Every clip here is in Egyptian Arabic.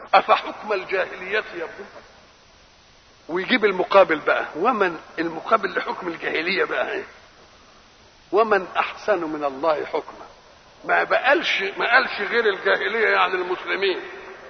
افحكم الجاهليه يبغون ويجيب المقابل بقى ومن المقابل لحكم الجاهليه بقى ايه ومن احسن من الله حكما ما بقالش ما قالش غير الجاهليه يعني المسلمين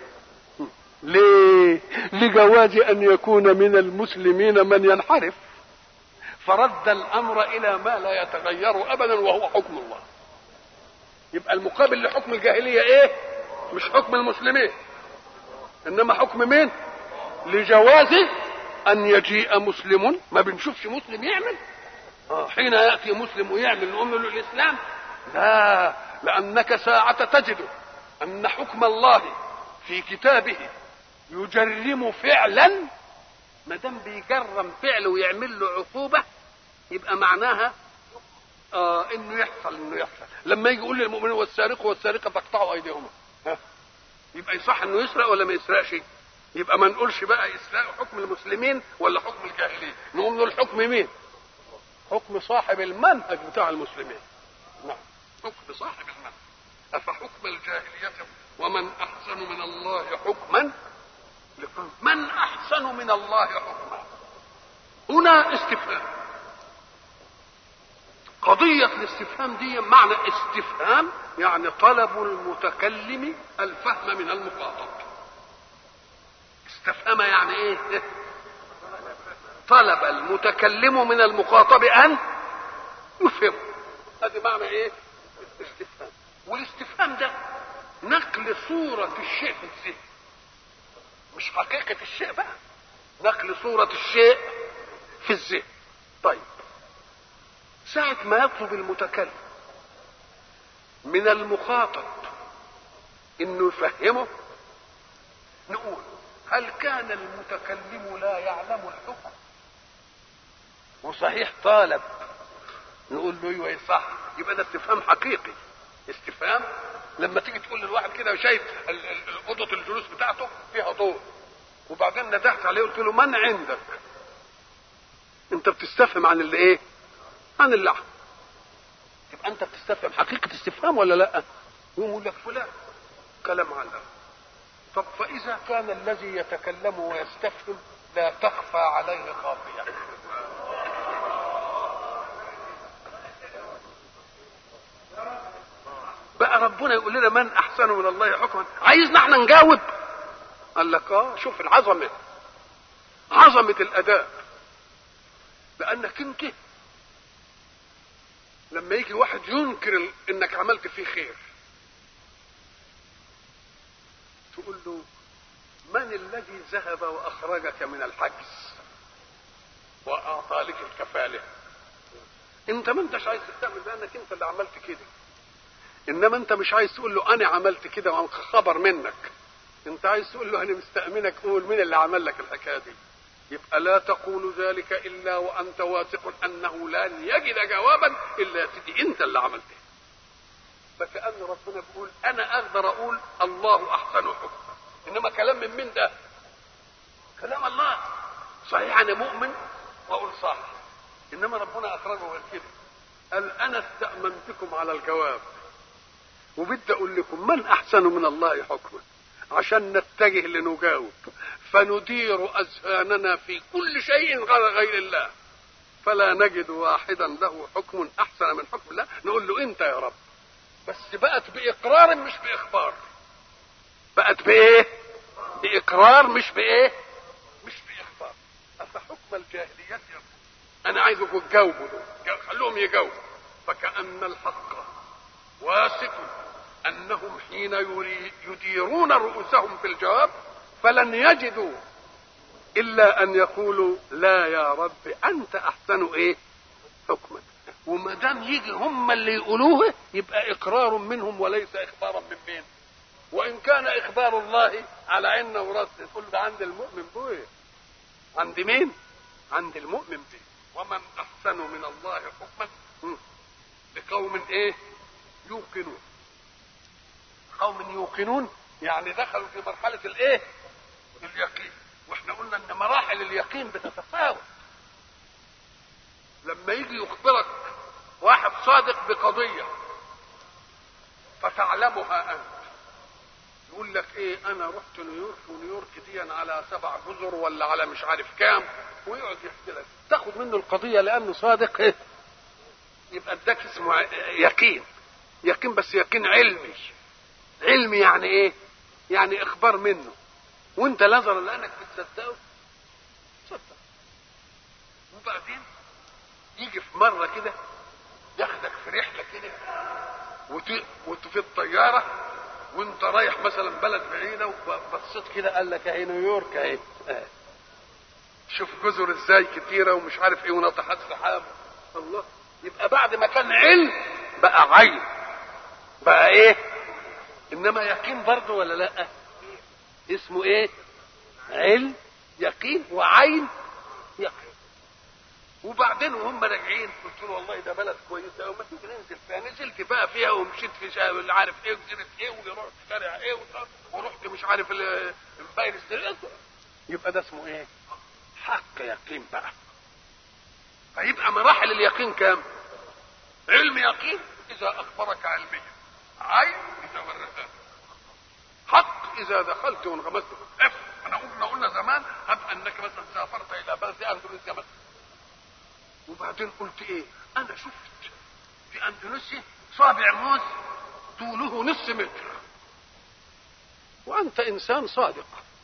ليه لجواز ان يكون من المسلمين من ينحرف فرد الامر الى ما لا يتغير ابدا وهو حكم الله يبقى المقابل لحكم الجاهليه ايه مش حكم المسلمين انما حكم مين لجواز ان يجيء مسلم ما بنشوفش مسلم يعمل آه حين ياتي مسلم ويعمل نقول له الاسلام لا لانك ساعه تجد ان حكم الله في كتابه يجرم فعلا ما دام بيجرم فعل ويعمل له عقوبه يبقى معناها آه انه يحصل انه يحصل لما يجي يقول للمؤمنين والسارق والسارقه فاقطعوا ايديهما ها يبقى يصح انه يسرق ولا ما يسرقش يبقى ما نقولش بقى اسراء حكم المسلمين ولا حكم الجاهلين نقوم نقول حكم مين حكم صاحب المنهج بتاع المسلمين نعم حكم صاحب المنهج افحكم الجاهليه ومن احسن من الله حكما لقوم من احسن من الله حكما هنا استفهام قضية الاستفهام دي معنى استفهام يعني طلب المتكلم الفهم من المخاطب استفهم يعني ايه طلب المتكلم من المخاطب ان يفهم هذا معنى ايه استفهام والاستفهام ده نقل صورة الشيء في الذهن مش حقيقة الشيء بقى نقل صورة الشيء في الذهن طيب ساعة ما يطلب المتكلم من المخاطب انه يفهمه نقول هل كان المتكلم لا يعلم الحكم وصحيح طالب نقول له ايوه صح يبقى ده استفهام حقيقي استفهام لما تيجي تقول للواحد كده شايف اوضه الجلوس بتاعته فيها ضوء وبعدين ندهت عليه قلت له من عندك انت بتستفهم عن اللي ايه عن اللحم تبقى انت بتستفهم حقيقه استفهام ولا لا يقوم يقول لك فلان كلام على طب فاذا كان الذي يتكلم ويستفهم لا تخفى عليه خافيه بقى ربنا يقول لنا من احسن من الله حكما عايزنا احنا نجاوب قال لك اه شوف العظمه عظمه الاداء لانك انت لما يجي واحد ينكر انك عملت فيه خير تقول له من الذي ذهب واخرجك من الحجز واعطى لك الكفاله انت ما انتش عايز تعمل لانك انت اللي عملت كده انما انت مش عايز تقول له انا عملت كده خبر منك انت عايز تقول له انا مستأمنك قول مين اللي عمل لك الحكايه دي يبقى لا تقول ذلك الا وانت واثق انه لن يجد جوابا الا يا سيدي انت اللي عملته فكأن ربنا بيقول انا اقدر اقول الله احسن حكما انما كلام من مين ده كلام الله صحيح انا مؤمن واقول صح انما ربنا اخرجه غير كده قال انا استأمنتكم على الجواب وبدي اقول لكم من احسن من الله حكما عشان نتجه لنجاوب فندير اذهاننا في كل شيء غير الله فلا نجد واحدا له حكم احسن من حكم الله نقول له انت يا رب بس بقت باقرار مش باخبار بقت بايه باقرار مش بايه مش باخبار افحكم الجاهليه يقول انا عايزكم تجاوبوا دول خلوهم يجاوبوا فكأن الحق واثق انهم حين يديرون رؤوسهم في الجواب فلن يجدوا الا ان يقولوا لا يا رب انت احسن ايه حكما وما دام يجي هم اللي يقولوه يبقى اقرار منهم وليس اخبارا من مين وان كان اخبار الله على عنا وراسنا تقول ده عند المؤمن بويه عند مين عند المؤمن به ومن احسن من الله حكما لقوم ايه يوقنون قوم يوقنون يعني دخلوا في مرحلة الايه اليقين واحنا قلنا ان مراحل اليقين بتتفاوت لما يجي يخبرك واحد صادق بقضية فتعلمها انت يقول لك ايه انا رحت نيويورك ونيويورك دي على سبع جزر ولا على مش عارف كام ويقعد يحكي لك تاخد منه القضيه لانه صادق ايه يبقى اداك اسمه يقين يقين بس يقين علمي علمي يعني ايه يعني اخبار منه وانت نظرا لانك بتصدقه صدق وبعدين يجي في مره كده ياخدك في رحله كده وت... وت في الطياره وانت رايح مثلا بلد بعيده وبصيت كده قال لك اهي نيويورك اهي شوف جزر ازاي كتيره ومش عارف ايه وناطحات سحاب الله يبقى بعد ما كان علم بقى عين بقى ايه انما يقين برضه ولا لا اسمه ايه علم يقين وعين يقين وبعدين وهم راجعين قلت له والله ده بلد كويسه وما تيجي ننزل فيها نزلت بقى فيها ومشيت في شا... اللي عارف ايه وجريت ايه ورحت شارع ايه ورحت مش عارف الباير يبقى ده اسمه ايه؟ حق يقين بقى فيبقى مراحل اليقين كام؟ علم يقين اذا اخبرك علميا عين اذا ورثك حق اذا دخلت وانغمست اف انا قلنا قلنا زمان هب انك مثلا سافرت الى بلد اندونيسيا مثلا وبعدين قلت ايه انا شفت في اندونيسيا صابع موز طوله نص متر وانت انسان صادق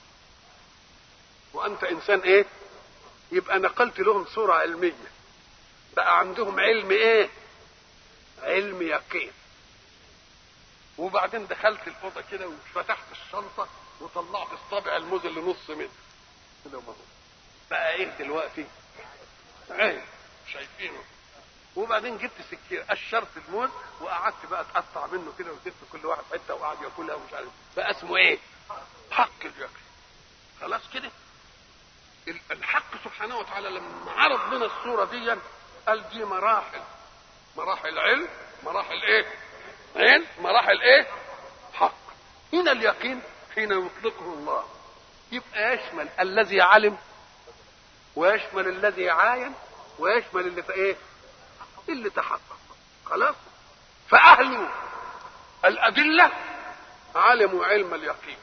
وانت انسان ايه يبقى نقلت لهم صورة علمية بقى عندهم علم ايه علم يقين وبعدين دخلت الأوضة كده وفتحت الشنطة وطلعت الصابع الموز اللي نص متر كده ما هو بقى ايه دلوقتي عين شايفينه وبعدين جبت سكين قشرت الموز وقعدت بقى اتقطع منه كده واديت كل واحد حته وقعد ياكلها ومش عارف بقى اسمه ايه؟ حق اليقين خلاص كده الحق سبحانه وتعالى لما عرض لنا الصوره دي قال دي مراحل مراحل علم مراحل ايه؟ علم مراحل ايه؟ حق هنا اليقين حين يطلقه الله يبقى يشمل الذي علم ويشمل الذي عاين ويشمل اللي في ايه اللي تحقق خلاص فاهل الادله علموا علم اليقين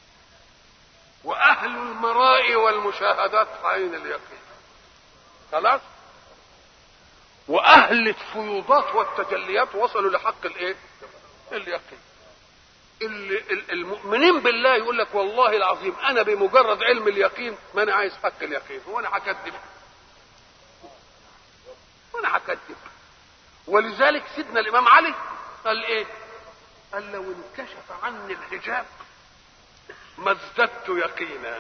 واهل المراء والمشاهدات عين اليقين خلاص واهل الفيوضات والتجليات وصلوا لحق الايه اليقين المؤمنين بالله يقول لك والله العظيم انا بمجرد علم اليقين ما انا عايز حق اليقين وانا هكذب وانا هكذب ولذلك سيدنا الامام علي قال ايه قال لو انكشف عني الحجاب ما ازددت يقينا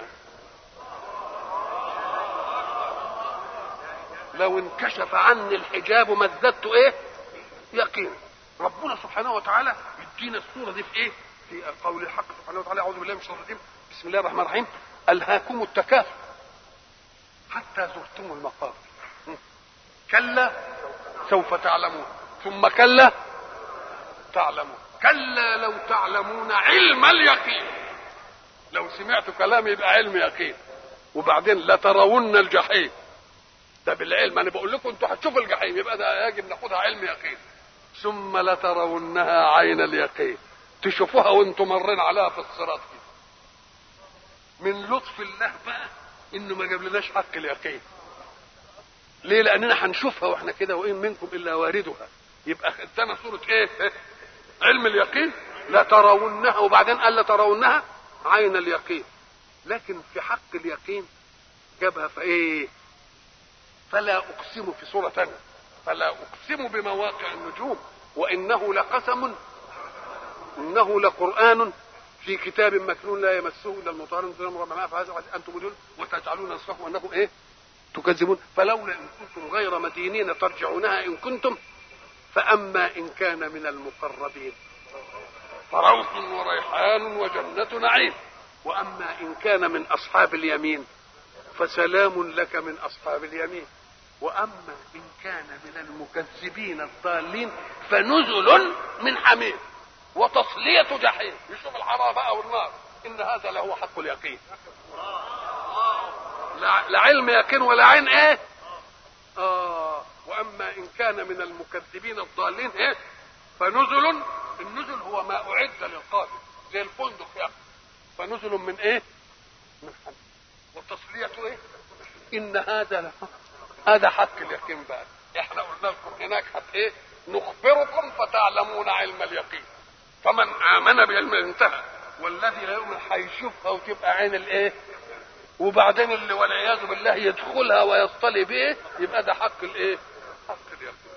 لو انكشف عني الحجاب ما ازددت ايه يقينا ربنا سبحانه وتعالى يدينا الصوره دي في ايه في قول الحق سبحانه وتعالى اعوذ بالله من الشيطان الرجيم بسم الله الرحمن الرحيم الهاكم التكاثر حتى زرتم المقابر كلا سوف تعلمون ثم كلا تعلمون كلا لو تعلمون علم اليقين لو سمعتوا كلام يبقى علم يقين وبعدين لترون الجحيم ده بالعلم انا بقول لكم انتوا هتشوفوا الجحيم يبقى ده يجب ناخدها علم يقين ثم لترونها عين اليقين تشوفوها وانتم مرين عليها في الصراط كده من لطف الله بقى انه ما جابلناش حق اليقين ليه لاننا هنشوفها واحنا كده وان منكم الا واردها يبقى ادانا صوره ايه علم اليقين لا ترونها وبعدين قال لا ترونها عين اليقين لكن في حق اليقين جابها في ايه فلا اقسم في سوره ثانيه فلا اقسم بمواقع النجوم وانه لقسم انه لقران في كتاب مكنون لا يمسه الا المطهرون ثم ربما فهذا انتم مدون وتجعلون نصفكم انكم ايه تكذبون فلولا ان كنتم غير مدينين ترجعونها ان كنتم فاما ان كان من المقربين فروح وريحان وجنة نعيم واما ان كان من اصحاب اليمين فسلام لك من اصحاب اليمين واما ان كان من المكذبين الضالين فنزل من حميم وتصلية جحيم يشوف الحرارة بقى والنار ان هذا لهو حق اليقين لا علم يقين ولا عين ايه اه واما ان كان من المكذبين الضالين ايه فنزل النزل هو ما اعد للقادم زي الفندق يعني فنزل من ايه؟ من حميم وتصلية ايه؟ ان هذا لحق هذا حق اليقين بقى احنا قلنا لكم هناك حق ايه؟ نخبركم فتعلمون علم اليقين فمن امن بعلم انتهى والذي لا يؤمن هيشوفها وتبقى عين الايه؟ وبعدين اللي والعياذ بالله يدخلها ويصطلي به يبقى ده حق الايه؟ حق اليقين